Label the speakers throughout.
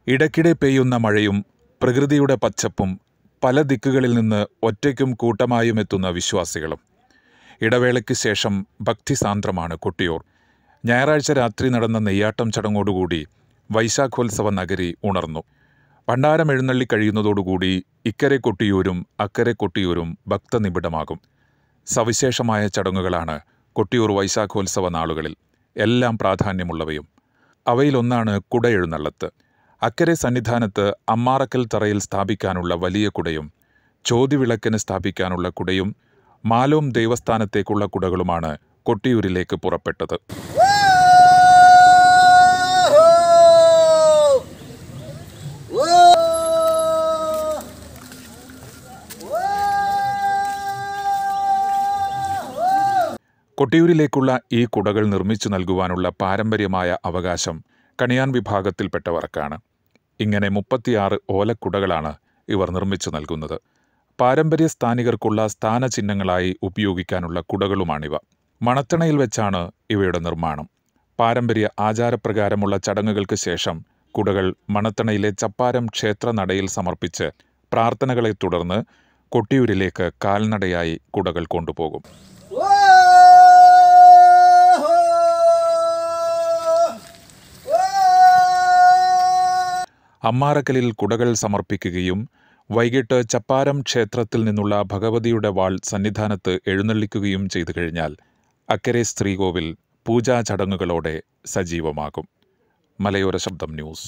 Speaker 1: ഇടയ്ക്കിടെ പെയ്യുന്ന മഴയും പ്രകൃതിയുടെ പച്ചപ്പും പല ദിക്കുകളിൽ നിന്ന് ഒറ്റയ്ക്കും കൂട്ടമായും എത്തുന്ന വിശ്വാസികളും ഇടവേളയ്ക്ക് ശേഷം ഭക്തിസാന്ദ്രമാണ് കൊട്ടിയൂർ ഞായറാഴ്ച രാത്രി നടന്ന നെയ്യാട്ടം ചടങ്ങോടുകൂടി വൈശാഖോത്സവ നഗരി ഉണർന്നു ഭണ്ഡാരം എഴുന്നള്ളി കഴിയുന്നതോടുകൂടി ഇക്കരെ കൊട്ടിയൂരും അക്കരെ കൊട്ടിയൂരും ഭക്തനിബിഡമാകും സവിശേഷമായ ചടങ്ങുകളാണ് കൊട്ടിയൂർ വൈശാഖോത്സവ നാളുകളിൽ എല്ലാം പ്രാധാന്യമുള്ളവയും അവയിലൊന്നാണ് കുടയെഴുന്നള്ളത്ത് അക്കരെ സന്നിധാനത്ത് അമ്മാറക്കൽ തറയിൽ സ്ഥാപിക്കാനുള്ള വലിയ കുടയും ചോതിവിളക്കിന് സ്ഥാപിക്കാനുള്ള കുടയും മാലോം ദേവസ്ഥാനത്തേക്കുള്ള കുടകളുമാണ് കൊട്ടിയൂരിലേക്ക് പുറപ്പെട്ടത് കൊട്ടിയൂരിലേക്കുള്ള ഈ കുടകൾ നിർമ്മിച്ചു നൽകുവാനുള്ള പാരമ്പര്യമായ അവകാശം കണിയാൻ വിഭാഗത്തിൽപ്പെട്ടവർക്കാണ് ഇങ്ങനെ മുപ്പത്തിയാറ് ഓലക്കുടകളാണ് ഇവർ നിർമ്മിച്ചു നൽകുന്നത് പാരമ്പര്യ സ്ഥാനികർക്കുള്ള സ്ഥാനചിഹ്നങ്ങളായി ഉപയോഗിക്കാനുള്ള കുടകളുമാണിവ മണത്തണയിൽ വെച്ചാണ് ഇവയുടെ നിർമ്മാണം പാരമ്പര്യ ആചാരപ്രകാരമുള്ള ചടങ്ങുകൾക്ക് ശേഷം കുടകൾ മണത്തണയിലെ ചപ്പാരം ക്ഷേത്ര നടയിൽ സമർപ്പിച്ച് പ്രാർത്ഥനകളെ തുടർന്ന് കൊട്ടിയൂരിലേക്ക് കാൽനടയായി കുടകൾ കൊണ്ടുപോകും അമ്മാറക്കലിൽ കുടകൾ സമർപ്പിക്കുകയും വൈകിട്ട് ചപ്പാരം ക്ഷേത്രത്തിൽ നിന്നുള്ള ഭഗവതിയുടെ വാൾ സന്നിധാനത്ത് എഴുന്നള്ളിക്കുകയും ചെയ്തു കഴിഞ്ഞാൽ അക്കരെ സ്ത്രീകോവിൽ പൂജാ ചടങ്ങുകളോടെ സജീവമാകും മലയോര ശബ്ദം ന്യൂസ്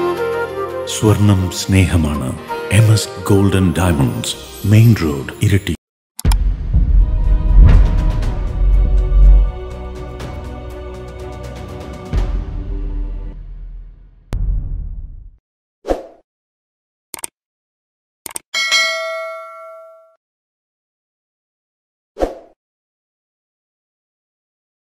Speaker 2: സ്വർണം സ്നേഹമാണ് M S golden diamonds main road ഇരട്ടി